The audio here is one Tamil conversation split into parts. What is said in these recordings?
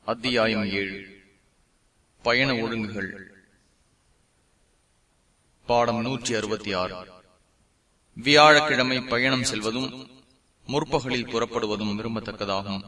அத்தியாயம் ஏழு பயண ஒழுங்குகள் பாடம் நூற்றி அறுபத்தி ஆறு வியாழக்கிழமை பயணம் செல்வதும் முற்பகலில் புறப்படுவதும் விரும்பத்தக்கதாகும்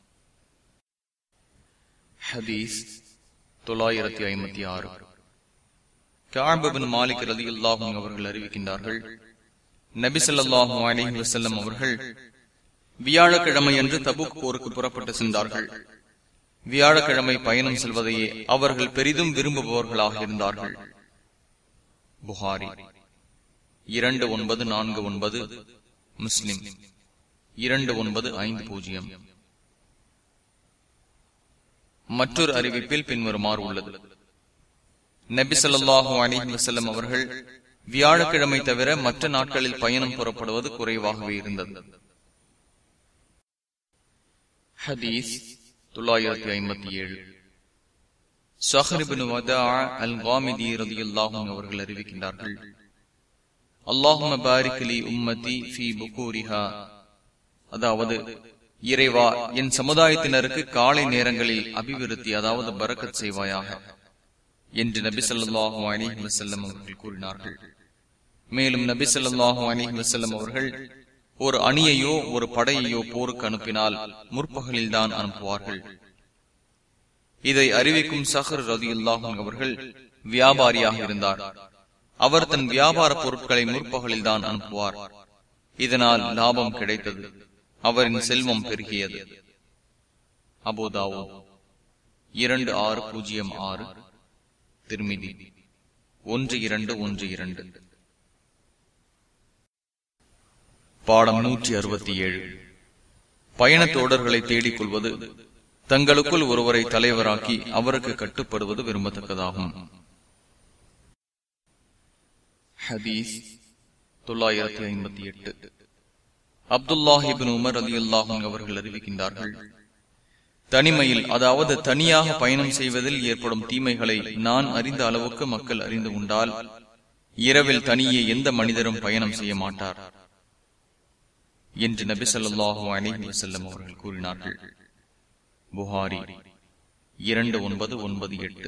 ஹதீஸ் தொள்ளாயிரத்தி ஐம்பத்தி ஆறு காபின் மாலிக் ரதியுல்லாஹும் அவர்கள் அறிவிக்கின்றார்கள் நபிசல்லாஹு அலிஹி வசல்லம் அவர்கள் வியாழக்கிழமை அன்று தபுக் போருக்கு புறப்பட்டு சென்றார்கள் வியாழக்கிழமை பயணம் செல்வதையே அவர்கள் பெரிதும் விரும்புபவர்களாக இருந்தார்கள் புகாரி இரண்டு ஒன்பது நான்கு ஒன்பது முஸ்லிம் இரண்டு ஒன்பது ஐந்து பூஜ்ஜியம் மற்றொரு அறிவிப்பில் பின்வருமாறு உள்ளது நபி சொல்லாஹு அலிஹி வசல்லம் அவர்கள் வியாழக்கிழமை தவிர மற்ற நாட்களில் பயணம் புறப்படுவது குறைவாகவே இருந்தது ஹதீஸ் தொள்ளாயிரத்தி ஐம்பத்தி ஏழு சஹரிபின் அல் காமிதி ரதியுல்லாஹும் அவர்கள் அறிவிக்கின்றார்கள் அல்லாஹும பாரிக்கலி உம்மதி ஃபி புகூரிஹா அதாவது இறைவா என் சமுதாயத்தினருக்கு காலை நேரங்களில் அபிவிருத்தி அதாவது பரக்கத் செய்வாயாக என்று நபி சொல்லாஹு அலிஹி வசல்லம் அவர்கள் கூறினார்கள் மேலும் நபி சொல்லாஹு அலிஹி வசல்லம் அவர்கள் ஒரு அணியையோ ஒரு படையையோ போருக்கு அனுப்பினால் முற்பகலில் தான் அனுப்புவார்கள் இதை அறிவிக்கும் சஹர் ரதியுல்லாஹும் அவர்கள் வியாபாரியாக இருந்தார் அவர் தன் வியாபார பொருட்களை முற்பகலில் தான் அனுப்புவார் இதனால் லாபம் கிடைத்தது அவரின் செல்வம் பெருகியது அபோதாவோ இரண்டு ஆறு பூஜ்ஜியம் ஆறு திருமிதி ஒன்று இரண்டு ஒன்று இரண்டு பாடம் நூற்றி அறுபத்தி ஏழு பயண தோடர்களை தேடிக் கொள்வது தங்களுக்குள் ஒருவரை தலைவராக்கி அவருக்கு கட்டுப்படுவது விரும்பத்தக்கதாகும் ஹதீஸ் தொள்ளாயிரத்தி ஐம்பத்தி எட்டு அப்துல்லாஹிபின் உமர் அலி அல்லாஹும் அவர்கள் அறிவிக்கின்றார்கள் தனிமையில் அதாவது தனியாக பயணம் செய்வதில் ஏற்படும் தீமைகளை நான் அறிந்த அளவுக்கு மக்கள் அறிந்து கொண்டால் இரவில் தனியே எந்த மனிதரும் பயணம் செய்ய மாட்டார் என்று நபி சொல்லாஹு அலிஹி வசல்லம் அவர்கள் கூறினார்கள் புகாரி இரண்டு ஒன்பது ஒன்பது எட்டு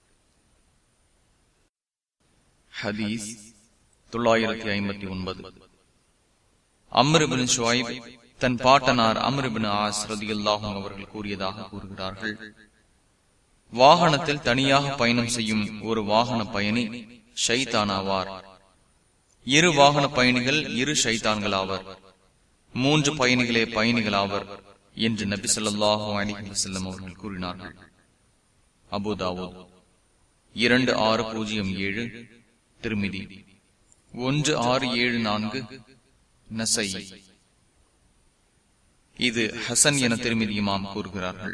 ஹதீஸ் தொள்ளாயிரத்தி ஐம்பத்தி ஒன்பது அம்ருபின் ஷுவைப் தன் பாட்டனார் அம்ருபின் ஆஸ் ரதியுல்லாஹும் அவர்கள் கூறியதாக கூறுகிறார்கள் வாகனத்தில் தனியாக பயணம் செய்யும் ஒரு வாகன பயணி ஷைத்தானாவார் இரு வாகன பயணிகள் இரு ஷைத்தான்கள் ஆவர் மூன்று பயணிகளே பயணிகள் ஆவர் என்று நபி சொல்லாஹு அலிஹி வசல்லம் அவர்கள் கூறினார்கள் அபுதாவோ இரண்டு ஆறு பூஜ்ஜியம் ஏழு திருமிதி ஒன்று ஆறு ஏழு நான்கு நசை இது ஹசன் என திருமதியுமாம் கூறுகிறார்கள்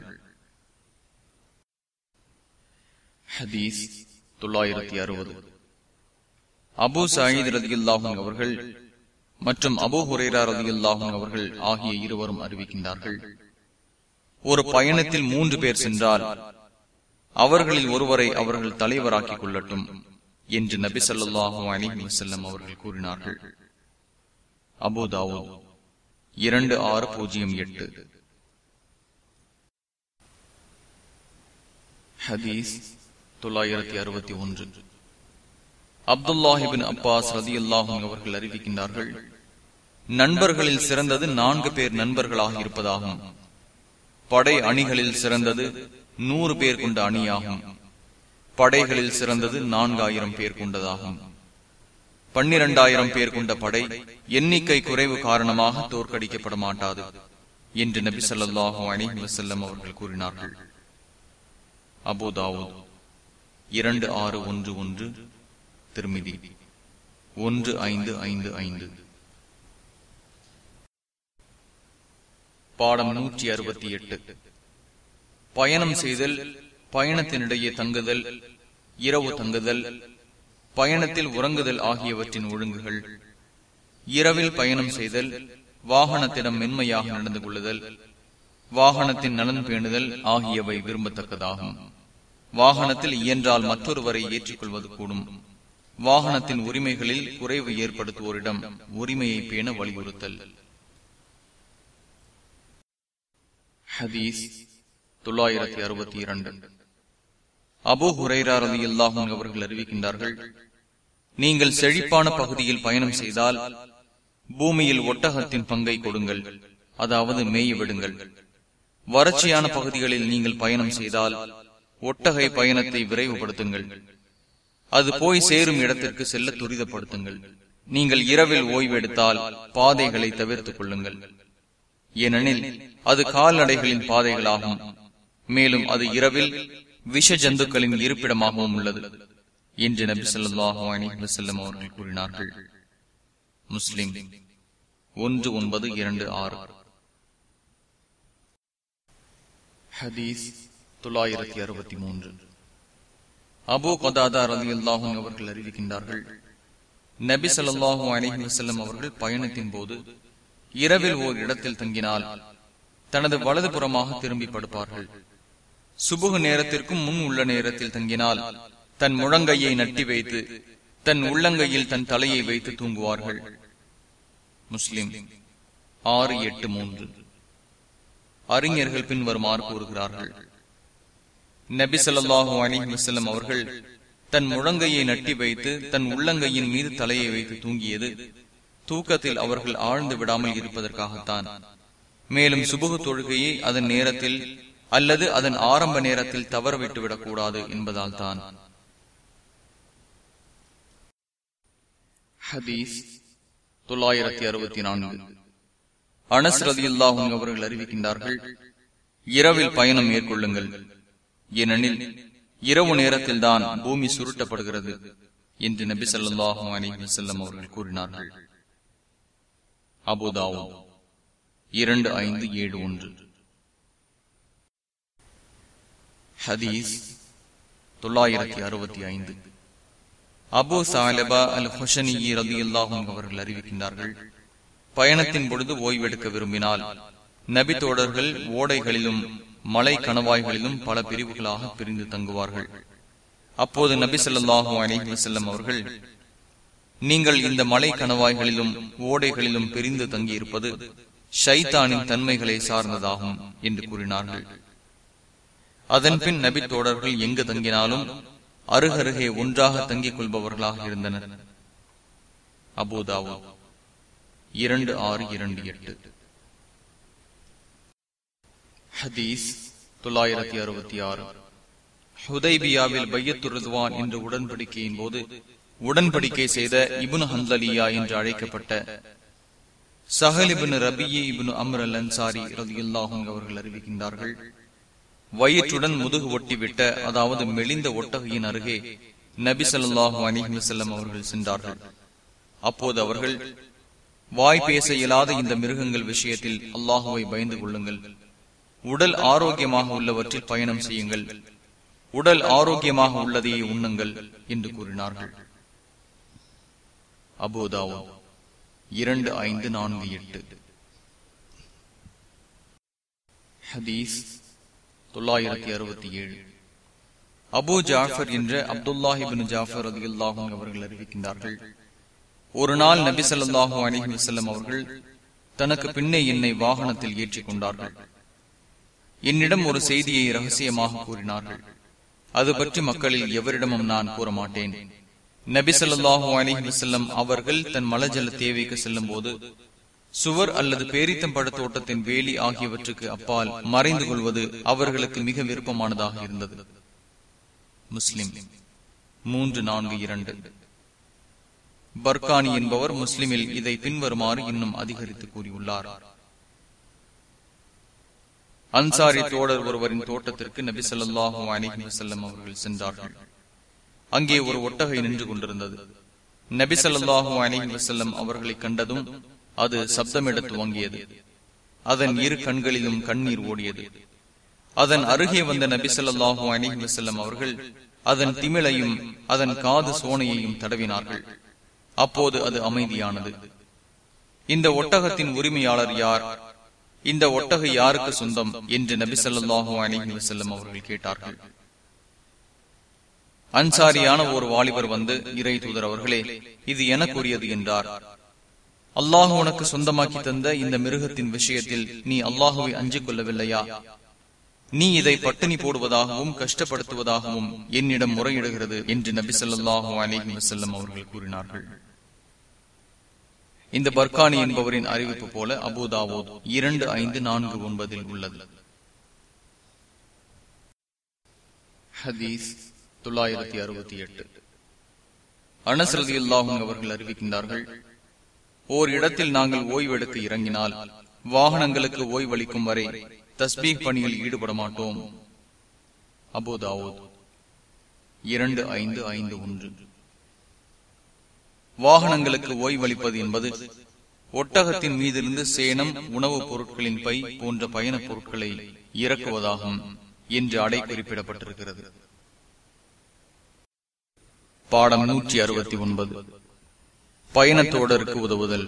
ஹதீஸ் தொள்ளாயிரத்தி அறுபது அபு சாயித் ரதியுல்லாஹும் அவர்கள் மற்றும் அபு ஹுரேரா ரதியுல்லாஹும் அவர்கள் ஆகிய இருவரும் அறிவிக்கின்றார்கள் ஒரு பயணத்தில் மூன்று பேர் சென்றால் அவர்களில் ஒருவரை அவர்கள் தலைவராக்கிக் கொள்ளட்டும் என்று நபி சொல்லாஹு அலிஹி வசல்லம் அவர்கள் கூறினார்கள் அபுதாவோ இரண்டு ஆறு பூஜ்ஜியம் எட்டு ஹதீஸ் தொள்ளாயிரத்தி அறுபத்தி ஒன்று அப்துல்லாஹிபின் அப்பாஸ் ரதி அல்லாஹும் அவர்கள் அறிவிக்கின்றார்கள் நண்பர்களில் சிறந்தது நான்கு பேர் நண்பர்களாக இருப்பதாகும் படை அணிகளில் சிறந்தது நூறு பேர் கொண்ட அணியாகும் படைகளில் சிறந்தது நான்காயிரம் பேர் கொண்டதாகும் பன்னிரண்டாயிரம் பேர் கொண்ட படை எண்ணிக்கை குறைவு காரணமாக தோற்கடிக்கப்பட மாட்டாது என்று நபி சொல்லாஹு அலிஹி வசல்லம் அவர்கள் கூறினார்கள் அபுதாவூத் இரண்டு ஆறு ஒன்று ஒன்று திருமிதி ஒன்று ஐந்து ஐந்து ஐந்து பாடம் நூற்றி அறுபத்தி எட்டு பயணம் செய்தல் பயணத்தினிடையே தங்குதல் இரவு தங்குதல் பயணத்தில் உறங்குதல் ஆகியவற்றின் ஒழுங்குகள் இரவில் பயணம் செய்தல் வாகனத்திடம் மென்மையாக நடந்து கொள்ளுதல் வாகனத்தின் நலன் பேணுதல் ஆகியவை விரும்பத்தக்கதாகும் வாகனத்தில் இயன்றால் மற்றொருவரை ஏற்றுக்கொள்வது கூடும் வாகனத்தின் உரிமைகளில் குறைவு ஏற்படுத்துவோரிடம் உரிமையை பேண வலியுறுத்தல் ஹதீஸ் தொள்ளாயிரத்தி அறுபத்தி இரண்டு அபு ஹுரைரா ரதி அல்லாஹும் அவர்கள் அறிவிக்கின்றார்கள் நீங்கள் செழிப்பான பகுதியில் பயணம் செய்தால் பூமியில் ஒட்டகத்தின் பங்கை கொடுங்கள் அதாவது மேய விடுங்கள் வறட்சியான பகுதிகளில் நீங்கள் பயணம் செய்தால் ஒட்டகை பயணத்தை விரைவுபடுத்துங்கள் அது போய் சேரும் இடத்திற்கு செல்ல துரிதப்படுத்துங்கள் நீங்கள் இரவில் ஓய்வெடுத்தால் பாதைகளை தவிர்த்துக் கொள்ளுங்கள் ஏனெனில் அது கால்நடைகளின் பாதைகளாகும் மேலும் அது இரவில் விஷ ஜந்துக்களின் இருப்பிடமாகவும் உள்ளது என்று நபி சொல்லாஹு அலி வசல்லம் அவர்கள் கூறினார்கள் முஸ்லிம் ஒன்று ஒன்பது இரண்டு ஆறு ஹதீஸ் தொள்ளாயிரத்தி அறுபத்தி மூன்று அபு கதாதா ரதி அல்லாஹும் அவர்கள் அறிவிக்கின்றார்கள் நபி சொல்லாஹு அலிஹி வசல்லம் அவர்கள் பயணத்தின் போது இரவில் ஓர் இடத்தில் தங்கினால் தனது வலதுபுறமாக திரும்பி படுப்பார்கள் சுபுகு நேரத்திற்கும் முன் உள்ள நேரத்தில் தங்கினால் தன் முழங்கையை நட்டி வைத்து தன் உள்ளங்கையில் தன் தலையை வைத்து தூங்குவார்கள் முஸ்லிம் ஆறு எட்டு மூன்று அறிஞர்கள் பின்வருமாறு கூறுகிறார்கள் நபி சொல்லாஹு அலிஹி வசல்லம் அவர்கள் தன் முழங்கையை நட்டி வைத்து தன் உள்ளங்கையின் மீது தலையை வைத்து தூங்கியது தூக்கத்தில் அவர்கள் ஆழ்ந்து விடாமல் இருப்பதற்காகத்தான் மேலும் சுபுகு தொழுகையை அதன் நேரத்தில் அல்லது அதன் ஆரம்ப நேரத்தில் தவற விட்டுவிடக் கூடாது என்பதால் தான் ஹதீஸ் தொள்ளாயிரத்தி அறுபத்தி நான்கு அனஸ் ரதி அல்லாஹும் அவர்கள் அறிவிக்கின்றார்கள் இரவில் பயணம் மேற்கொள்ளுங்கள் ஏனெனில் இரவு நேரத்தில் தான் பூமி சுருட்டப்படுகிறது என்று நபி சொல்லாஹு அலி வசல்லம் அவர்கள் கூறினார்கள் அபுதாவோ இரண்டு ஐந்து ஏழு ஒன்று ஹதீஸ் தொள்ளாயிரத்தி அறுபத்தி ஐந்து அபு சாலபா அல் ஹொஷனி ரதி அல்லாஹும் அவர்கள் அறிவிக்கின்றார்கள் பயணத்தின் பொழுது ஓய்வெடுக்க விரும்பினால் நபி தோழர்கள் ஓடைகளிலும் மலை கணவாய்களிலும் பல பிரிவுகளாக பிரிந்து தங்குவார்கள் அப்போது நபி சொல்லாஹு அலிஹி வசல்லம் அவர்கள் நீங்கள் இந்த மலை கணவாய்களிலும் ஓடைகளிலும் பிரிந்து தங்கியிருப்பது ஷைத்தானின் தன்மைகளை சார்ந்ததாகும் என்று கூறினார்கள் அதன்பின் நபி தோழர்கள் எங்கு தங்கினாலும் அருகருகே ஒன்றாக தங்கிக் கொள்பவர்களாக இருந்தனர் அபுதாவோ இரண்டு ஆறு இரண்டு எட்டு ஹதீஸ் தொள்ளாயிரத்தி அறுபத்தி ஆறு ஹுதைபியாவில் பையத்துருதுவான் என்ற உடன்படிக்கையின் போது உடன்படிக்கை செய்த இபுன் ஹந்தலியா என்று அழைக்கப்பட்ட Sahl ibn Rabia ibn Amr al Ansari ரதியுல்லாஹும் அவர்கள் அறிவிக்கின்றார்கள் வயிற்றுடன் முதுகு ஒட்டிவிட்ட அதாவது மெலிந்த ஒட்டகையின் அருகே நபி சொல்லாஹு அலிஹி வசல்லம் அவர்கள் சென்றார்கள் அப்போது அவர்கள் வாய் பேச இயலாத இந்த மிருகங்கள் விஷயத்தில் அல்லாஹுவை பயந்து கொள்ளுங்கள் உடல் ஆரோக்கியமாக உள்ளவற்றில் பயணம் செய்யுங்கள் உடல் ஆரோக்கியமாக உள்ளதையே உண்ணுங்கள் என்று கூறினார்கள் அபோதாவோ இரண்டு ஐந்து நான்கு எட்டு ஹதீஸ் தொள்ளாயிரத்தி அறுபத்தி ஏழு அபு ஜாஃபர் என்ற அப்துல்லாஹிபின் ஜாஃபர் அதி அல்லாஹும் அவர்கள் அறிவிக்கின்றார்கள் ஒரு நாள் நபி சொல்லாஹு அலிஹி வசல்லம் அவர்கள் தனக்கு பின்னே என்னை வாகனத்தில் ஏற்றிக் கொண்டார்கள் என்னிடம் ஒரு செய்தியை ரகசியமாக கூறினார்கள் அது பற்றி மக்களில் எவரிடமும் நான் கூற மாட்டேன் நபி சொல்லாஹு அலிஹி வசல்லம் அவர்கள் தன் மலஜல தேவைக்கு செல்லும் போது சுவர் அல்லது பேரித்தம்பழ தோட்டத்தின் வேலி ஆகியவற்றுக்கு அப்பால் மறைந்து கொள்வது அவர்களுக்கு மிக விருப்பமானதாக இருந்தது முஸ்லிம் மூன்று நான்கு இரண்டு பர்கானி என்பவர் முஸ்லிமில் இதை பின்வருமாறு இன்னும் அதிகரித்து கூறியுள்ளார் அன்சாரி தோழர் ஒருவரின் தோட்டத்திற்கு நபி சொல்லாஹு அலிஹி வசல்லம் அவர்கள் சென்றார்கள் அங்கே ஒரு ஒட்டகை நின்று கொண்டிருந்தது நபி சொல்லாஹு அலிஹி வசல்லம் அவர்களை கண்டதும் அது சப்தமிட துவங்கியது அதன் இரு கண்களிலும் கண்ணீர் ஓடியது அதன் அருகே வந்த நபி சொல்லாஹு அலிஹி வசல்லம் அவர்கள் அதன் திமிழையும் அதன் காது சோனையையும் தடவினார்கள் அப்போது அது அமைதியானது இந்த ஒட்டகத்தின் உரிமையாளர் யார் இந்த ஒட்டகை யாருக்கு சொந்தம் என்று நபி சொல்லாஹு அலிஹி வசல்லம் அவர்கள் கேட்டார்கள் அன்சாரியான ஒரு வாலிபர் வந்து இறை தூதர் அவர்களே இது எனக்குரியது என்றார் அல்லாஹு உனக்கு சொந்தமாக்கி தந்த இந்த மிருகத்தின் விஷயத்தில் நீ அல்லாஹுவை அஞ்சிக் கொள்ளவில்லையா நீ இதை பட்டினி போடுவதாகவும் கஷ்டப்படுத்துவதாகவும் என்னிடம் முறையிடுகிறது என்று நபி சொல்லாஹு அலிஹி வசல்லம் அவர்கள் கூறினார்கள் இந்த பர்கானி என்பவரின் அறிவிப்பு போல அபுதாவோத் இரண்டு ஐந்து நான்கு ஒன்பதில் உள்ளது ஹதீஸ் தொள்ளாயிரத்தி அறுபத்தி எட்டு அனசரதி அல்லாஹும் அவர்கள் அறிவிக்கின்றார்கள் ஓர் இடத்தில் நாங்கள் ஓய்வெடுக்க இறங்கினால் வாகனங்களுக்கு ஓய்வளிக்கும் வரை தஸ்பீக் பணியில் ஈடுபட மாட்டோம் அபோதாவோத் இரண்டு ஐந்து ஐந்து ஒன்று வாகனங்களுக்கு ஓய்வளிப்பது என்பது ஒட்டகத்தின் மீதிருந்து சேனம் உணவுப் பொருட்களின் பை போன்ற பயணப் பொருட்களை இறக்குவதாகும் என்று அடை குறிப்பிடப்பட்டிருக்கிறது பாடம் நூற்றி அறுபத்தி ஒன்பது பயணத்தோடருக்கு உதவுதல்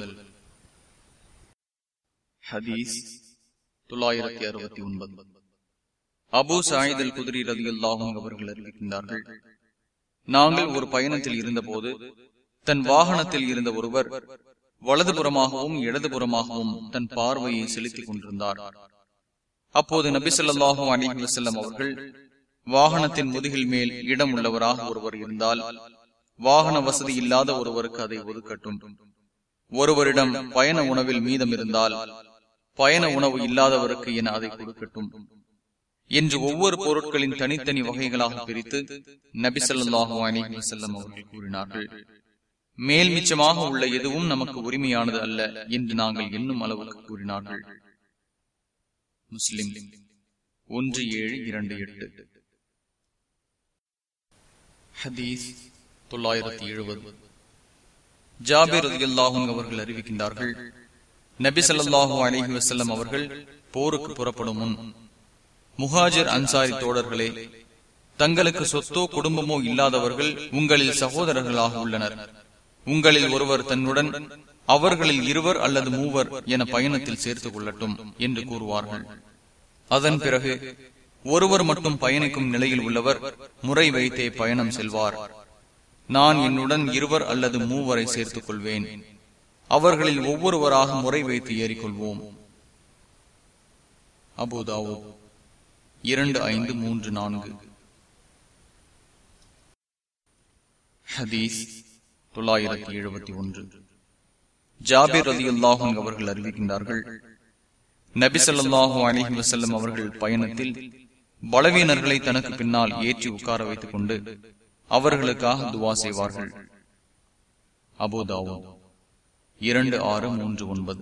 ஹதீஸ் தொள்ளாயிரத்தி அறுபத்தி ஒன்பது அபு சாயிதல் குதிரி ரதியுல்லாஹும் அவர்கள் அறிவிக்கின்றார்கள் நாங்கள் ஒரு பயணத்தில் இருந்தபோது தன் வாகனத்தில் இருந்த ஒருவர் வலதுபுறமாகவும் இடதுபுறமாகவும் தன் பார்வையை செலுத்திக் கொண்டிருந்தார் அப்போது நபி சொல்லாஹும் அலிஹி வசல்லம் அவர்கள் வாகனத்தின் முதுகில் மேல் இடம் உள்ளவராக ஒருவர் இருந்தால் வாகன வசதி இல்லாத ஒருவருக்கு அதை ஒதுக்கட்டும் ஒருவரிடம் பயண உணவில் மீதம் இருந்தால் பயண உணவு இல்லாதவருக்கு என அதை கொடுக்கட்டும் என்று ஒவ்வொரு பொருட்களின் தனித்தனி வகைகளாக பிரித்து நபிசல்லாஹு அலிஹி வசல்லம் அவர்கள் கூறினார்கள் மேல் மிச்சமாக உள்ள எதுவும் நமக்கு உரிமையானது அல்ல என்று நாங்கள் என்னும் அளவுக்கு கூறினார்கள் முஸ்லிம் ஒன்று ஏழு இரண்டு எட்டு ஹதீஸ் தொள்ளாயிரத்தி எழுபது ஜாபிர் அல்லாஹும் அவர்கள் அறிவிக்கின்றார்கள் நபி சொல்லாஹு அலிஹி வசல்லம் அவர்கள் போருக்கு புறப்படும் முன் முஹாஜிர் அன்சாரி தோழர்களே தங்களுக்கு சொத்தோ குடும்பமோ இல்லாதவர்கள் உங்களில் சகோதரர்களாக உள்ளனர் உங்களில் ஒருவர் தன்னுடன் அவர்களில் இருவர் அல்லது மூவர் என பயணத்தில் சேர்த்துக் கொள்ளட்டும் என்று கூறுவார்கள் அதன் பிறகு ஒருவர் மட்டும் பயணிக்கும் நிலையில் உள்ளவர் முறை வைத்தே பயணம் செல்வார் நான் என்னுடன் இருவர் அல்லது மூவரை சேர்த்துக் கொள்வேன் அவர்களில் ஒவ்வொருவராக முறை வைத்து ஏறிக்கொள்வோம் அபுதாவோ இரண்டு ஐந்து மூன்று நான்கு ஹதீஸ் தொள்ளாயிரத்தி எழுபத்தி ஒன்று ஜாபிர் அலி அல்லாஹும் அவர்கள் அறிவிக்கின்றார்கள் நபி சொல்லாஹு அலிஹி வசல்லம் அவர்கள் பயணத்தில் பலவீனர்களை தனக்கு பின்னால் ஏற்றி உட்கார வைத்துக் கொண்டு அவர்களுக்காக துவா செய்வார்கள் அபோதாவோ இரண்டு ஆறு மூன்று ஒன்பது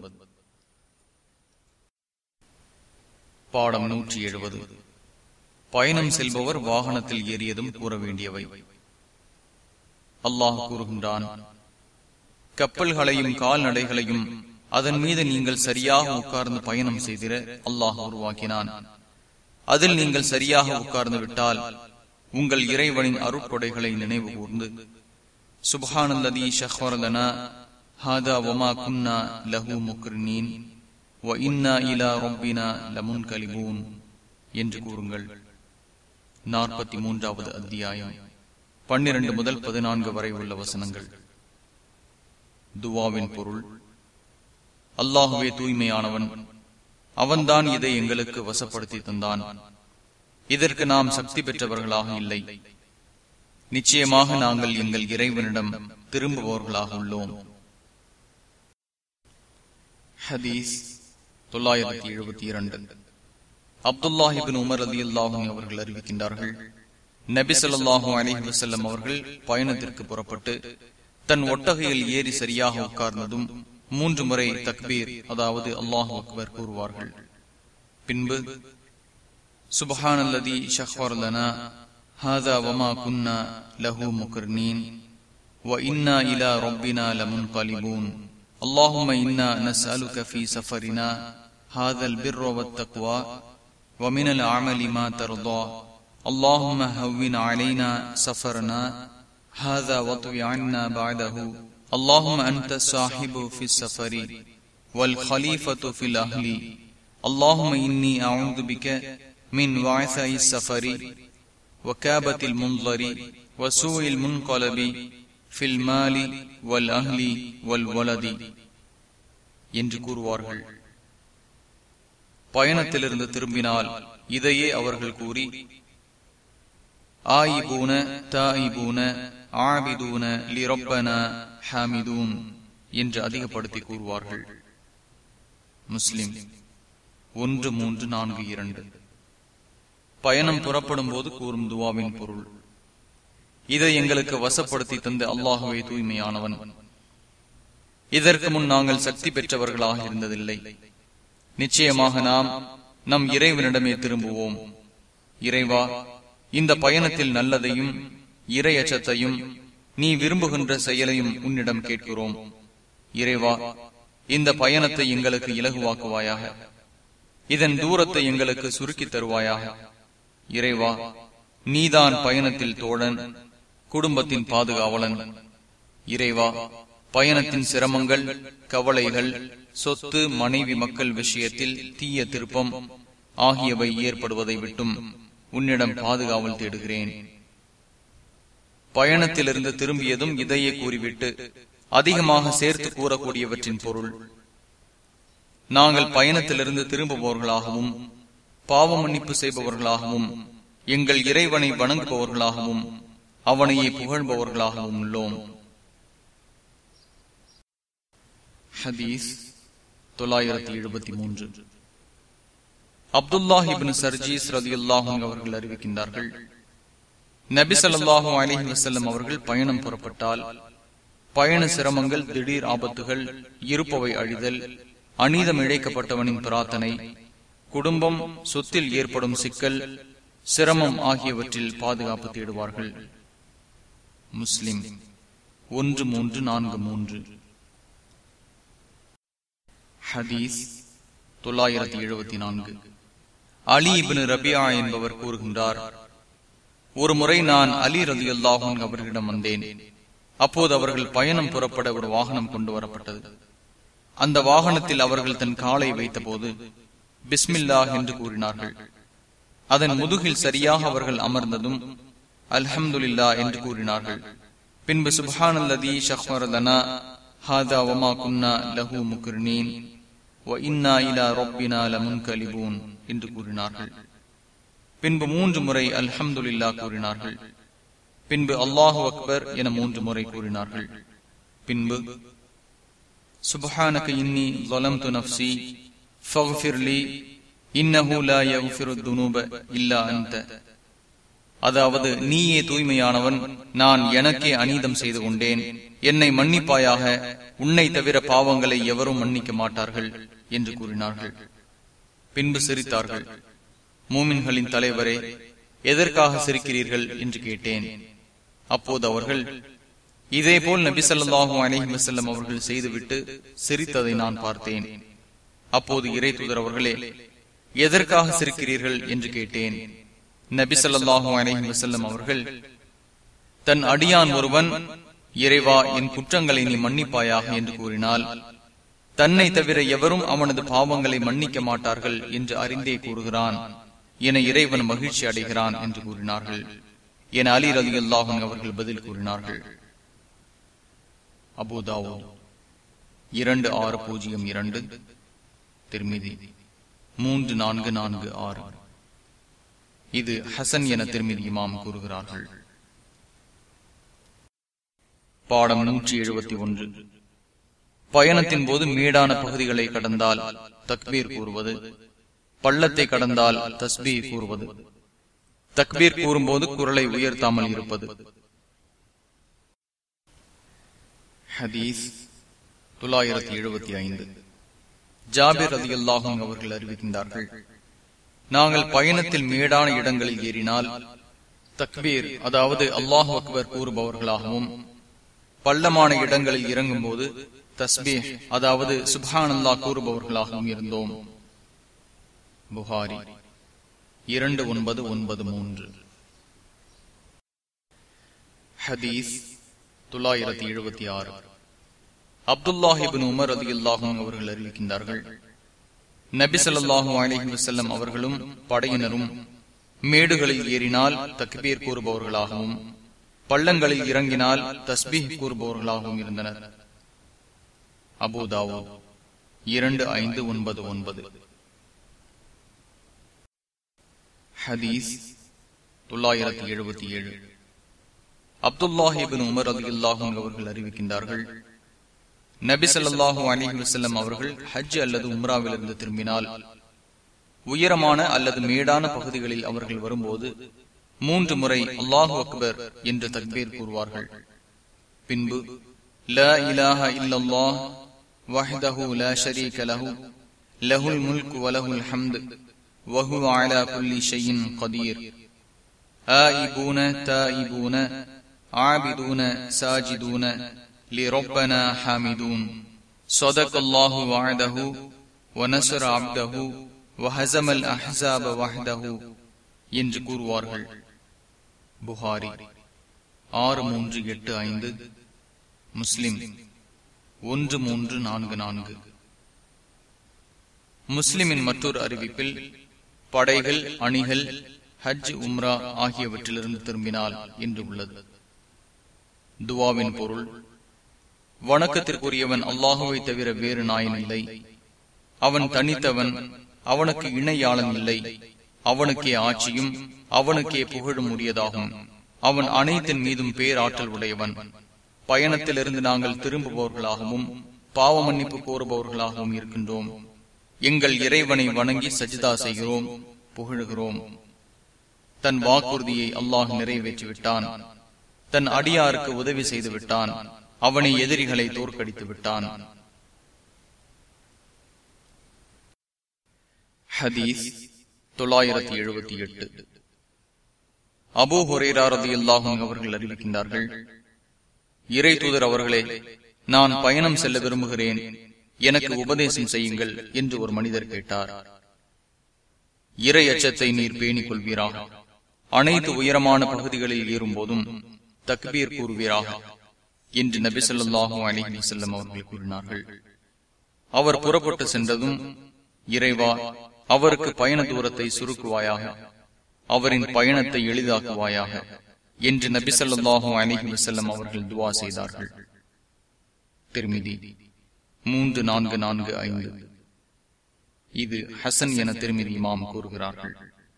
பாடம் நூற்றி எழுபது பயணம் செல்பவர் வாகனத்தில் ஏறியதும் கூற வேண்டியவை அல்லாஹ் கூறுகின்றான் கப்பல்களையும் கால்நடைகளையும் அதன் மீது நீங்கள் சரியாக உட்கார்ந்து பயணம் செய்திட அல்லாஹ் உருவாக்கினான் அதில் நீங்கள் சரியாக உட்கார்ந்து விட்டால் உங்கள் இறைவனின் அருட்கொடைகளை நினைவு கூர்ந்து சுபஹானல்லதி ஷஹ்வரலனா ஹாதா வமா குன்னா லஹு முக்ரினீன் வ இன்னா இலா ரொம்பினா லமுன் கலிபூன் என்று கூறுங்கள் நாற்பத்தி மூன்றாவது அத்தியாயம் பன்னிரண்டு முதல் பதினான்கு வரை உள்ள வசனங்கள் துவாவின் பொருள் அல்லாஹுவே தூய்மையானவன் அவன்தான் இதை எங்களுக்கு வசப்படுத்தி தந்தான் இதற்கு நாம் சக்தி பெற்றவர்களாக இல்லை நிச்சயமாக நாங்கள் எங்கள் இறைவனிடம் திரும்புபவர்களாக உள்ளோம் ஹதீஸ் தொள்ளாயிரத்தி எழுபத்தி இரண்டு அப்துல்லாஹிபின் உமர் அலி அல்லாஹும் அவர்கள் அறிவிக்கின்றார்கள் நபி சொல்லாஹு அலிஹி வசல்லம் அவர்கள் பயணத்திற்கு புறப்பட்டு தன் ஒட்டகையில் ஏறி சரியாக உட்கார்ந்ததும் மூன்று முறை தக்பீர் அதாவது அல்லாஹு அக்பர் கூறுவார்கள் பின்பு சுபஹான் அல்லதி ஷஹ்வர்லனா ஹாதா வமா குன்னா லஹு முகர்னீன் وإنا إلى ربنا لمنقلبون اللهم إنا نسألك في سفرنا هذا البر والتقوى ومن العمل ما ترضى اللهم هون علينا سفرنا هذا واطوي عنا بعده اللهم أنت الصاحب في السفر والخليفة في الأهل اللهم إني أعوذ بك من وعثاء السفر وكابة المنظر وسوء المنقلب في المال والأهل والولد என்று கூறுவார்கள் பயணத்திலிருந்து திரும்பினால் இதையே அவர்கள் கூறி ஆயிபூன தாயிபூன ஆபிதூன லிரப்பன ஹாமிதூன் என்று அதிகப்படுத்தி கூறுவார்கள் முஸ்லிம் ஒன்று மூன்று நான்கு இரண்டு பயணம் புறப்படும் போது கூறும் துவாவின் பொருள் இதை எங்களுக்கு வசப்படுத்தி தந்த அல்லாஹுவே தூய்மையானவன் இதற்கு முன் நாங்கள் சக்தி பெற்றவர்களாக இருந்ததில்லை நிச்சயமாக நாம் நம் இறைவனிடமே திரும்புவோம் இறைவா இந்த பயணத்தில் நல்லதையும் இறை அச்சத்தையும் நீ விரும்புகின்ற செயலையும் உன்னிடம் கேட்கிறோம் இறைவா இந்த பயணத்தை எங்களுக்கு இலகுவாக்குவாயாக இதன் தூரத்தை எங்களுக்கு சுருக்கி தருவாயாக இறைவா நீதான் பயணத்தில் தோழன் குடும்பத்தின் பாதுகாவலன் இறைவா பயணத்தின் சிரமங்கள் கவலைகள் சொத்து மனைவி மக்கள் விஷயத்தில் தீய திருப்பம் ஆகியவை ஏற்படுவதை விட்டும் உன்னிடம் பாதுகாவல் தேடுகிறேன் பயணத்திலிருந்து திரும்பியதும் இதையே கூறிவிட்டு அதிகமாக சேர்த்து கூறக்கூடியவற்றின் பொருள் நாங்கள் பயணத்திலிருந்து திரும்புபவர்களாகவும் பாவ மன்னிப்பு செய்பவர்களாகவும் எங்கள் இறைவனை வணங்குபவர்களாகவும் அவனையே புகழ்பவர்களாகவும் உள்ளோம் ஹதீஸ் தொள்ளாயிரத்தி எழுபத்தி மூன்று அப்துல்லாஹிபின் சர்ஜீஸ் ரதி அல்லாஹும் அவர்கள் அறிவிக்கின்றார்கள் நபி சொல்லாஹு அலிஹி வசல்லம் அவர்கள் பயணம் புறப்பட்டால் பயண சிரமங்கள் திடீர் ஆபத்துகள் இருப்பவை அழிதல் அநீதம் இழைக்கப்பட்டவனின் பிரார்த்தனை குடும்பம் சொத்தில் ஏற்படும் சிக்கல் சிரமம் ஆகியவற்றில் பாதுகாப்பு தேடுவார்கள் முஸ்லிம் ஒன்று மூன்று நான்கு மூன்று ஹதீஸ் தொள்ளாயிரத்தி எழுபத்தி நான்கு அலி இபின் ரபியா என்பவர் கூறுகின்றார் ஒரு முறை நான் அலி ரதி அல்லாஹூன் அவர்களிடம் வந்தேன் அப்போது அவர்கள் பயணம் புறப்பட ஒரு வாகனம் கொண்டு வரப்பட்டது அந்த வாகனத்தில் அவர்கள் தன் காலை வைத்த போது பிஸ்மில்லா என்று கூறினார்கள் அதன் முதுகில் சரியாக அவர்கள் அமர்ந்ததும் அல்ஹம்துலில்லா என்று கூறினார்கள் பின்பு சுபானல்லதி ஷஹ்மரலனா ஹாதா வமா குன்னா லஹு முக்ரினீன் வ இன்னா இலா ரொப்பினா லமுன்கலிபூன் என்று கூறினார்கள் பின்பு மூன்று முறை அல்ஹம்துலில்லா கூறினார்கள் பின்பு அல்லாஹு அக்பர் என மூன்று முறை கூறினார்கள் பின்பு சுபஹானக இன்னி ظلمت நஃப்சி فاغفر لي انه لا يغفر الذنوب الا انت அதாவது நீயே தூய்மையானவன் நான் எனக்கே அநீதம் செய்து கொண்டேன் என்னை மன்னிப்பாயாக உன்னை தவிர பாவங்களை எவரும் மன்னிக்க மாட்டார்கள் என்று கூறினார்கள் பின்பு சிரித்தார்கள் மூமின்களின் தலைவரே எதற்காக சிரிக்கிறீர்கள் என்று கேட்டேன் அப்போது அவர்கள் இதேபோல் நபி சொல்லாஹு அலஹி வசல்லம் அவர்கள் செய்துவிட்டு சிரித்ததை நான் பார்த்தேன் அப்போது இறை தூதர் அவர்களே எதற்காக சிரிக்கிறீர்கள் என்று கேட்டேன் நபி சொல்லாஹு அலஹி வசல்லம் அவர்கள் தன் அடியான் ஒருவன் இறைவா என் குற்றங்களை நீ மன்னிப்பாயாக என்று கூறினால் தன்னை தவிர எவரும் அவனது பாவங்களை மன்னிக்க மாட்டார்கள் என்று அறிந்தே கூறுகிறான் என இறைவன் மகிழ்ச்சி அடைகிறான் என்று கூறினார்கள் என அலி ரதி அல்லாஹன் அவர்கள் பதில் கூறினார்கள் அபுதாவோ இரண்டு ஆறு பூஜ்ஜியம் இரண்டு திருமிதி மூன்று நான்கு நான்கு ஆறு இது ஹசன் என திருமிதி இமாம் கூறுகிறார்கள் பாடம் நூற்றி எழுபத்தி ஒன்று பயணத்தின் போது மேடான பகுதிகளை கடந்தால் தக்பீர் கூறுவது பள்ளத்தை கடந்தால் தஸ்பீ கூறுவது தக்பீர் கூறும்போது குரலை உயர்த்தாமல் இருப்பது ஹதீஸ் தொள்ளாயிரத்தி எழுபத்தி ஐந்து ஜாபிர் அலி அல்லாஹும் அவர்கள் அறிவிக்கின்றார்கள் நாங்கள் பயணத்தில் மேடான இடங்களில் ஏறினால் தக்பீர் அதாவது அல்லாஹு அக்பர் கூறுபவர்களாகவும் பள்ளமான இடங்களில் இறங்கும் போது தஸ்பீ அதாவது சுபான் அல்லா கூறுபவர்களாகவும் இருந்தோம் புகாரி இரண்டு ஒன்பது ஒன்பது மூன்று ஹதீஸ் தொள்ளாயிரத்தி எழுபத்தி ஆறு அப்துல்லாஹிபின் உமர் அதி அல்லாஹும் அவர்கள் அறிவிக்கின்றார்கள் நபி சொல்லாஹு அலஹி வசல்லம் அவர்களும் படையினரும் மேடுகளில் ஏறினால் தக்பீர் கூறுபவர்களாகவும் பள்ளங்களில் இறங்கினால் தஸ்பீஹ் கூறுபவர்களாகவும் இருந்தனர் அபுதாவோ இரண்டு ஐந்து ஒன்பது ஒன்பது ஹதீஸ் தொள்ளாயிரத்தி எழுபத்தி ஏழு அப்துல்லாஹிபின் உமர் அலி அல்லாஹும் அவர்கள் அறிவிக்கின்றார்கள் நபி ஸல்லல்லாஹு அலிஹி வசல்லம் அவர்கள் ஹஜ் அல்லது உம்ராவிலிருந்து திரும்பினால் உயரமான அல்லது மேடான பகுதிகளில் அவர்கள் வரும்போது மூன்று முறை அல்லாஹு அக்பர் என்று தக்பீர் கூறுவார்கள் பின்பு லா இலாஹ இல்லல்லாஹ் வஹ்தஹு லா ஷரீக லஹு லஹுல் முல்கு வலஹுல் ஹம்து வஹு அலா குல்லி ஷைஇன் கதீர் ஆயிபூன தாயிபூன ஆபிதூன சாஜிதூன لربنا حامدون صدق الله وعده ونصر عبده وهزم الأحزاب وحده என்று கூறுவார்கள் புகாரி ஆறு மூன்று எட்டு ஐந்து முஸ்லிம் ஒன்று மூன்று நான்கு நான்கு முஸ்லிமின் மற்றொரு அறிவிப்பில் படைகள் அணிகள் ஹஜ் உம்ரா ஆகியவற்றிலிருந்து திரும்பினால் என்று உள்ளது துவாவின் பொருள் வணக்கத்திற்குரியவன் அல்லாஹுவை தவிர வேறு நாயன் இல்லை அவன் தனித்தவன் அவனுக்கு இணையாளன் இல்லை அவனுக்கே ஆட்சியும் அவனுக்கே புகழும் உரியதாகும் அவன் அனைத்தின் மீதும் பேராற்றல் உடையவன் பயணத்திலிருந்து நாங்கள் திரும்புபவர்களாகவும் பாவ மன்னிப்பு கோருபவர்களாகவும் இருக்கின்றோம் எங்கள் இறைவனை வணங்கி சஜிதா செய்கிறோம் புகழுகிறோம் தன் வாக்குறுதியை அல்லாஹ் நிறைவேற்றிவிட்டான் தன் அடியாருக்கு உதவி செய்து விட்டான் அவனை எதிரிகளை தோற்கடித்து விட்டான் ஹதீஸ் தொள்ளாயிரத்தி எழுபத்தி எட்டு அபோ ஹொரேராரதி அல்லாஹும் அவர்கள் அறிவிக்கின்றார்கள் இறை தூதர் அவர்களே நான் பயணம் செல்ல விரும்புகிறேன் எனக்கு உபதேசம் செய்யுங்கள் என்று ஒரு மனிதர் கேட்டார் இறை அச்சத்தை நீர் பேணிக் கொள்வீராக அனைத்து உயரமான பகுதிகளில் ஏறும் போதும் தக்பீர் கூறுவீராக என்று நபி சொல்லாஹு அலிஹி செல்லம் அவர்கள் கூறினார்கள் அவர் புறப்பட்டு சென்றதும் இறைவா அவருக்கு பயண தூரத்தை சுருக்குவாயாக அவரின் பயணத்தை எளிதாக்குவாயாக என்று நபி சொல்லாஹு அலிஹி வசல்லம் அவர்கள் துவா செய்தார்கள் திருமிதி மூன்று நான்கு நான்கு ஐந்து இது ஹசன் என திருமிதி இமாம் கூறுகிறார்கள்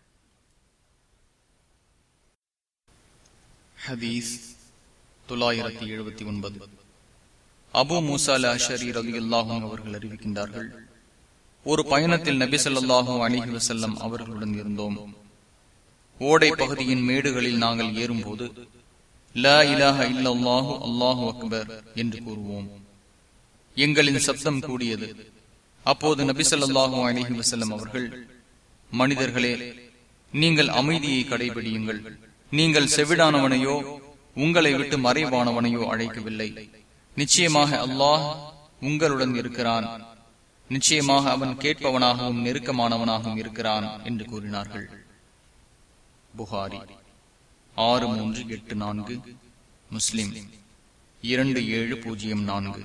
ஹதீஸ் தொள்ளாயிரத்தி எழுபத்தி ஒன்பது அபு மூசால அஷரி ரவி அல்லாஹும் அவர்கள் அறிவிக்கின்றார்கள் ஒரு பயணத்தில் நபி சொல்லாஹும் அலிஹி வசல்லம் அவர்களுடன் இருந்தோம் ஓடை பகுதியின் மேடுகளில் நாங்கள் ஏறும்போது லா இலாஹ இல்லல்லாஹு அல்லாஹு அக்பர் என்று கூறுவோம் எங்களின் சப்தம் கூடியது அப்போது நபி சொல்லாஹு அலிஹி வசல்லம் அவர்கள் மனிதர்களே நீங்கள் அமைதியை கடைபிடியுங்கள் நீங்கள் செவிடானவனையோ உங்களை விட்டு மறைவானவனையோ அழைக்கவில்லை நிச்சயமாக அல்லாஹ் உங்களுடன் இருக்கிறான் நிச்சயமாக அவன் கேட்பவனாகவும் நெருக்கமானவனாகவும் இருக்கிறான் என்று கூறினார்கள் புகாரி ஆறு மூன்று எட்டு நான்கு முஸ்லிம் இரண்டு ஏழு பூஜ்ஜியம் நான்கு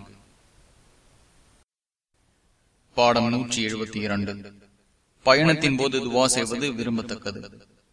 பாடம் நூற்றி எழுபத்தி இரண்டு பயணத்தின் போது துவா செய்வது விரும்பத்தக்கது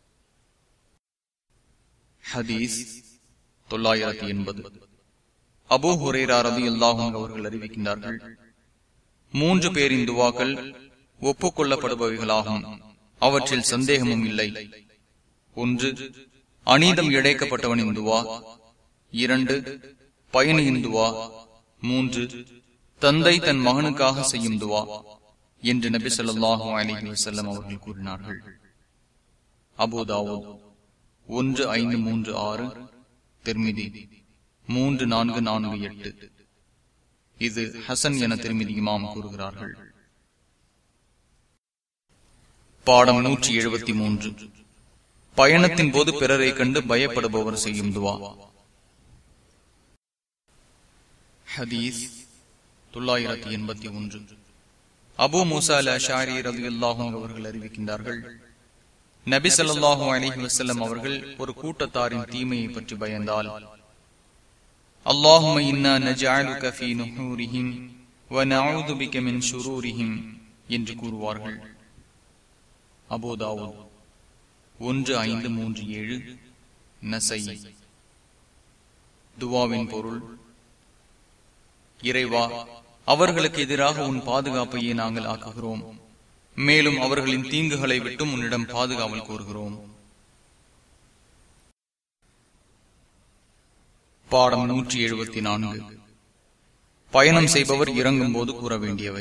ஹதீஸ் தொள்ளாயிரத்தி எண்பது அபு ஹுரேரா ரதி அல்லாஹும் அவர்கள் அறிவிக்கின்றார்கள் மூன்று பேரின் துவாக்கள் ஒப்புக்கொள்ளப்படுபவைகளாகும் அவற்றில் சந்தேகமும் இல்லை ஒன்று அநீதம் இழைக்கப்பட்டவனின் துவா இரண்டு பயணியின் துவா மூன்று தந்தை தன் மகனுக்காக செய்யும் துவா என்று நபி சொல்லாஹு அலிஹி வசல்லம் அவர்கள் கூறினார்கள் அபுதாவோ ஒன்று ஐந்து மூன்று ஆறு திருமிதி மூன்று நான்கு நான்கு எட்டு இது ஹசன் என திருமிதி இமாம் கூறுகிறார்கள் பாடம் நூற்றி எழுபத்தி மூன்று பயணத்தின் போது பிறரை கண்டு பயப்படுபவர் செய்யும் துவா ஹதீஸ் தொள்ளாயிரத்தி எண்பத்தி ஒன்று அபு மூசால ஷாரி ரவி அல்லாஹும் அவர்கள் அறிவிக்கின்றார்கள் நபி சொல்லாஹு அலிஹி வசல்லம் அவர்கள் ஒரு கூட்டத்தாரின் தீமையை பற்றி பயந்தால் அல்லாஹும இன்னா நஜாலுக ஃபீ நுஹூரிஹிம் வ நஊது பிக மின் ஷுரூரிஹிம் என்று கூறுவார்கள் அபோதாவூத் ஒன்று ஐந்து மூன்று ஏழு நசை துவாவின் பொருள் இறைவா அவர்களுக்கு எதிராக உன் பாதுகாப்பையே நாங்கள் ஆக்குகிறோம் மேலும் அவர்களின் தீங்குகளை விட்டும் உன்னிடம் பாதுகாவல் கோருகிறோம் பாடம் நூற்றி எழுபத்தி நான்கு பயணம் செய்பவர் இறங்கும் போது கூற வேண்டியவை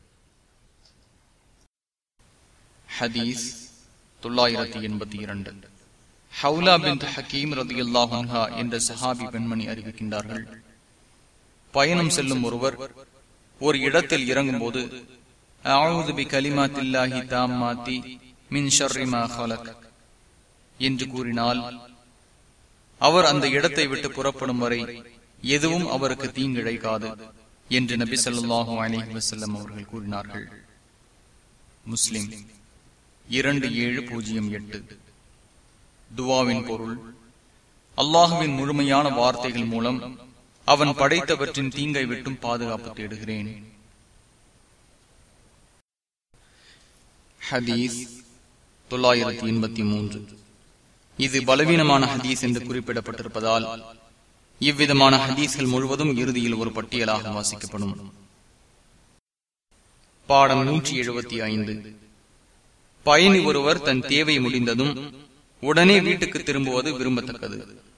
ஹதீஸ் தொள்ளாயிரத்தி எண்பத்தி இரண்டு ஹவுலா பின் ஹக்கீம் ரதி அல்லாஹா என்ற சஹாபி பெண்மணி அறிவிக்கின்றார்கள் பயணம் செல்லும் ஒருவர் ஒரு இடத்தில் இறங்கும் போது கலிமாத்தில்லாஹி தாமாத்தி மின் ஷர்ரிமா ஹலக் என்று கூறினால் அவர் அந்த இடத்தை விட்டு புறப்படும் வரை எதுவும் அவருக்கு தீங்கிழைக்காது என்று நபி சொல்லாஹு அலிஹி வசல்லம் அவர்கள் கூறினார்கள் முஸ்லிம் இரண்டு ஏழு பூஜ்ஜியம் எட்டு துவாவின் பொருள் அல்லாஹுவின் முழுமையான வார்த்தைகள் மூலம் அவன் படைத்தவற்றின் தீங்கை விட்டும் பாதுகாப்பு தேடுகிறேன் ஹதீஸ் தொள்ளாயிரத்தி எண்பத்தி மூன்று இது பலவீனமான ஹதீஸ் என்று குறிப்பிடப்பட்டிருப்பதால் இவ்விதமான ஹதீஸ்கள் முழுவதும் இறுதியில் ஒரு பட்டியலாக வாசிக்கப்படும் பாடம் நூற்றி எழுபத்தி ஐந்து பயணி ஒருவர் தன் தேவை முடிந்ததும் உடனே வீட்டுக்கு திரும்புவது விரும்பத்தக்கது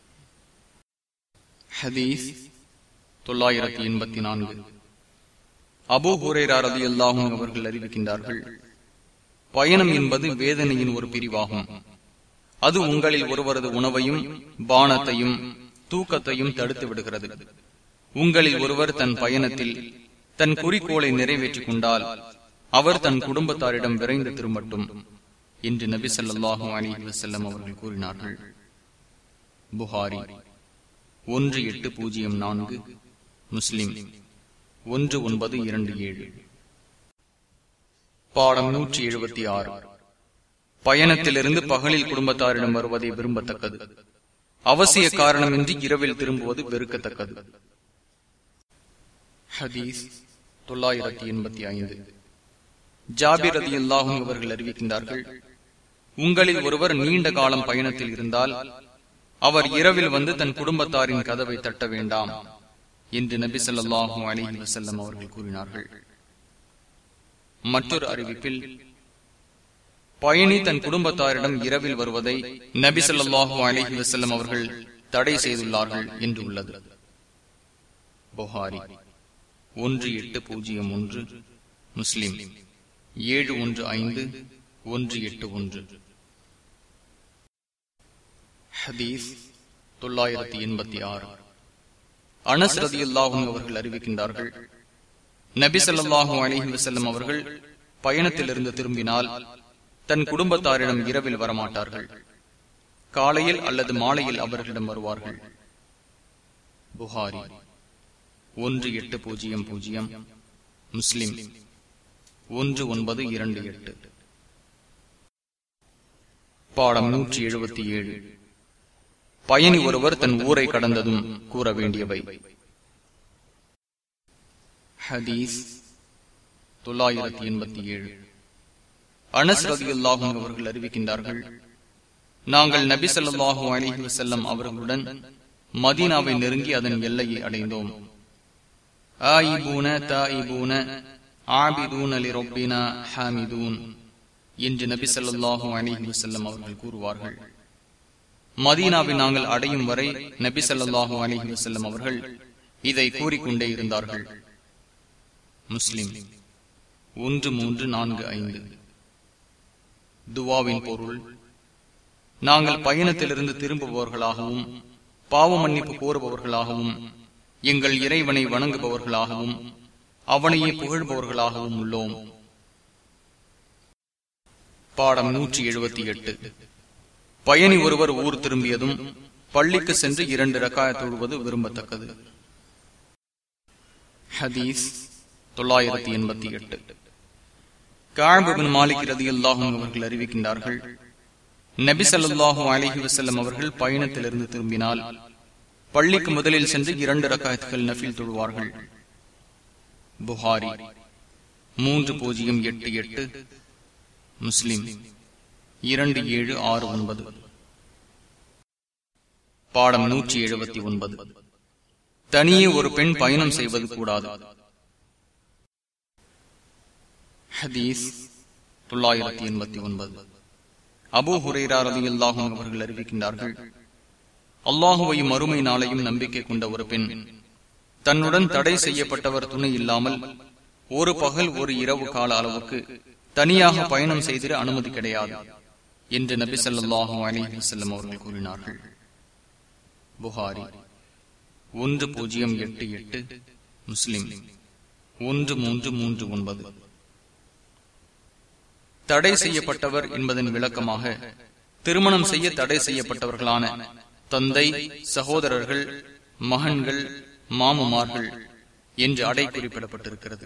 ஹதீஸ் தொள்ளாயிரத்தி எண்பத்தி நான்கு அபு ஹுரேரார் அலி அல்லாஹும் அவர்கள் அறிவிக்கின்றார்கள் பயணம் என்பது வேதனையின் ஒரு பிரிவாகும் அது உங்களில் ஒருவரது உணவையும் பானத்தையும் தூக்கத்தையும் தடுத்து விடுகிறது உங்களில் ஒருவர் தன் பயணத்தில் தன் குறிக்கோளை நிறைவேற்றிக் கொண்டால் அவர் தன் குடும்பத்தாரிடம் விரைந்து திரும்பட்டும் என்று நபி சொல்லாஹு அலி வசல்லம் அவர்கள் கூறினார்கள் புகாரி ஒன்று எட்டு பூஜ்ஜியம் நான்கு முஸ்லிம் ஒன்று ஒன்பது இரண்டு ஏழு பாடம் நூற்றி எழுபத்தி ஆறு பயணத்திலிருந்து பகலில் குடும்பத்தாரிடம் வருவதை விரும்பத்தக்கது அவசிய காரணமின்றி இரவில் திரும்புவது வெறுக்கத்தக்கது ஹதீஸ் தொள்ளாயிரத்தி எண்பத்தி ஐந்து ஜாபிர் அதி அல்லாஹும் அவர்கள் அறிவிக்கின்றார்கள் உங்களில் ஒருவர் நீண்ட காலம் பயணத்தில் இருந்தால் அவர் இரவில் வந்து தன் குடும்பத்தாரின் கதவை தட்ட வேண்டாம் என்று நபி சொல்லாஹு அலிஹி வசல்லம் அவர்கள் கூறினார்கள் மற்றொரு அறிவிப்பில் பயணி தன் குடும்பத்தாரிடம் இரவில் வருவதை நபி சொல்லாஹு அலிஹி வசல்லம் அவர்கள் தடை செய்துள்ளார்கள் என்று உள்ளது புகாரி ஒன்று எட்டு பூஜ்ஜியம் ஒன்று முஸ்லிம் ஏழு ஒன்று ஐந்து ஒன்று எட்டு ஒன்று ஹதீஸ் தொள்ளாயிரத்தி எண்பத்தி ஆறு அனஸ் ரதி அல்லாஹும் அவர்கள் அறிவிக்கின்றார்கள் நபி சொல்லாஹு அலிஹி வசல்லம் அவர்கள் பயணத்திலிருந்து திரும்பினால் தன் குடும்பத்தாரிடம் இரவில் வரமாட்டார்கள் காலையில் அல்லது மாலையில் அவர்களிடம் வருவார்கள் புகாரி ஒன்று எட்டு பூஜ்ஜியம் பூஜ்ஜியம் முஸ்லிம் ஒன்று ஒன்பது இரண்டு எட்டு பாடம் நூற்றி எழுபத்தி ஏழு பயணி ஒருவர் தன் ஊரை கடந்ததும் கூற வேண்டியவை ஹதீஸ் தொள்ளாயிரத்தி எண்பத்தி ஏழு அனஸ் ரதியுல்லாஹும் அவர்கள் அறிவிக்கின்றார்கள் நாங்கள் நபி சொல்லாஹு அலிஹி வசல்லம் அவர்களுடன் மதீனாவை நெருங்கி அதன் எல்லையை அடைந்தோம் ஆயிபூன தாயிபூன ஆபிதூன் அலி ரொப்பினா ஹாமிதூன் என்று நபி சொல்லாஹு அலிஹி வசல்லம் அவர்கள் கூறுவார்கள் மதீனாவை நாங்கள் அடையும் வரை நபி சொல்லாஹு அலிஹி வசல்லம் அவர்கள் இதை கூறிக்கொண்டே இருந்தார்கள் முஸ்லிம் ஒன்று மூன்று நான்கு ஐந்து துவாவின் பொருள் நாங்கள் பயணத்திலிருந்து திரும்புபவர்களாகவும் பாவ மன்னிப்பு கோருபவர்களாகவும் எங்கள் இறைவனை வணங்குபவர்களாகவும் அவனையே புகழ்பவர்களாகவும் உள்ளோம் பாடம் நூற்றி எழுபத்தி எட்டு பயணி ஒருவர் ஊர் திரும்பியதும் பள்ளிக்கு சென்று இரண்டு ரக்காய தொழுவது விரும்பத்தக்கது ஹதீஸ் தொள்ளாயிரத்தி எண்பத்தி எட்டு காழ்பின் மாலிக் ரதி அல்லாஹும் அவர்கள் அறிவிக்கின்றார்கள் நபி சல்லாஹூ அலிஹி வசல்லம் அவர்கள் பயணத்திலிருந்து திரும்பினால் பள்ளிக்கு முதலில் சென்று இரண்டு ரக்காயத்துகள் நஃபில் தொழுவார்கள் புகாரி மூன்று பூஜ்ஜியம் எட்டு எட்டு முஸ்லிம் இரண்டு ஏழு ஆறு ஒன்பது பாடம் நூற்றி எழுபத்தி ஒன்பது தனியே ஒரு பெண் பயணம் செய்வது கூடாது ஹதீஸ் தொள்ளாயிரத்தி எண்பத்தி ஒன்பது அபு ஹுரேரா ரதி அல்லாஹும் அவர்கள் அறிவிக்கின்றார்கள் அல்லாஹுவையும் மறுமை நாளையும் நம்பிக்கை கொண்ட ஒரு பெண் தன்னுடன் தடை செய்யப்பட்டவர் துணை இல்லாமல் ஒரு பகல் ஒரு இரவு கால அளவுக்கு தனியாக பயணம் செய்திட அனுமதி கிடையாது என்று நபி சொல்லாஹு அலி வசல்லம் அவர்கள் கூறினார்கள் புகாரி ஒன்று பூஜ்ஜியம் எட்டு எட்டு முஸ்லிம் ஒன்று மூன்று மூன்று ஒன்பது தடை செய்யப்பட்டவர் என்பதன் விளக்கமாக திருமணம் செய்ய தடை செய்யப்பட்டவர்களான தந்தை சகோதரர்கள் மகன்கள் மாமுமார்கள் என்று அடை குறிப்பிடப்பட்டிருக்கிறது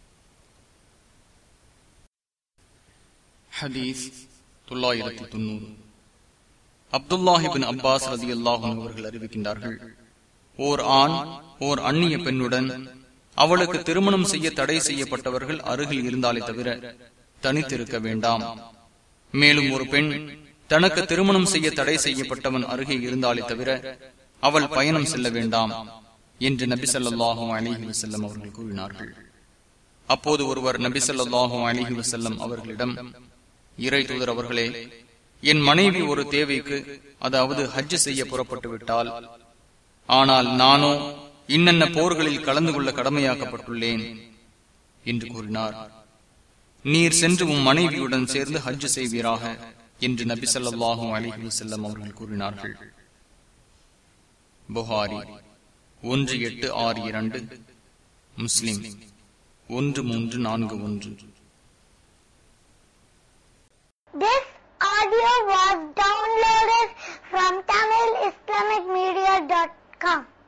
ஹதீஸ் தொள்ளாயிரத்தி தொண்ணூறு அப்துல்லாஹிபின் அப்பாஸ் ரதி அல்லாஹும் அவர்கள் அறிவிக்கின்றார்கள் ஓர் ஆண் ஓர் அந்நிய பெண்ணுடன் அவளுக்கு திருமணம் செய்ய தடை செய்யப்பட்டவர்கள் அருகில் இருந்தாலே தவிர தனித்திருக்க வேண்டாம் மேலும் ஒரு பெண் தனக்கு திருமணம் செய்ய தடை செய்யப்பட்டவன் அருகே இருந்தாலே தவிர அவள் பயணம் செல்ல வேண்டாம் என்று நபி சொல்லாஹும் அலிஹி வசல்லம் அவர்கள் கூறினார்கள் அப்போது ஒருவர் நபி சொல்லாஹும் அலிஹி வசல்லம் அவர்களிடம் இறை தூதர் அவர்களே என் மனைவி ஒரு தேவைக்கு அதாவது ஹஜ் செய்ய புறப்பட்டு விட்டால் ஆனால் நானோ இன்னென்ன போர்களில் கலந்து கொள்ள கடமையாக்கப்பட்டுள்ளேன் என்று கூறினார் நீர் சென்று உன் மனைவியுடன் சேர்ந்து ஹஜ் செய்வீராக என்று நபி சொல்லாஹும் அலிஹி வசல்லம் அவர்கள் கூறினார்கள் புகாரி ஒன்று எட்டு ஆறு இரண்டு முஸ்லிம் ஒன்று மூன்று நான்கு ஒன்று This audio was downloaded from TamilIslamicMedia.com.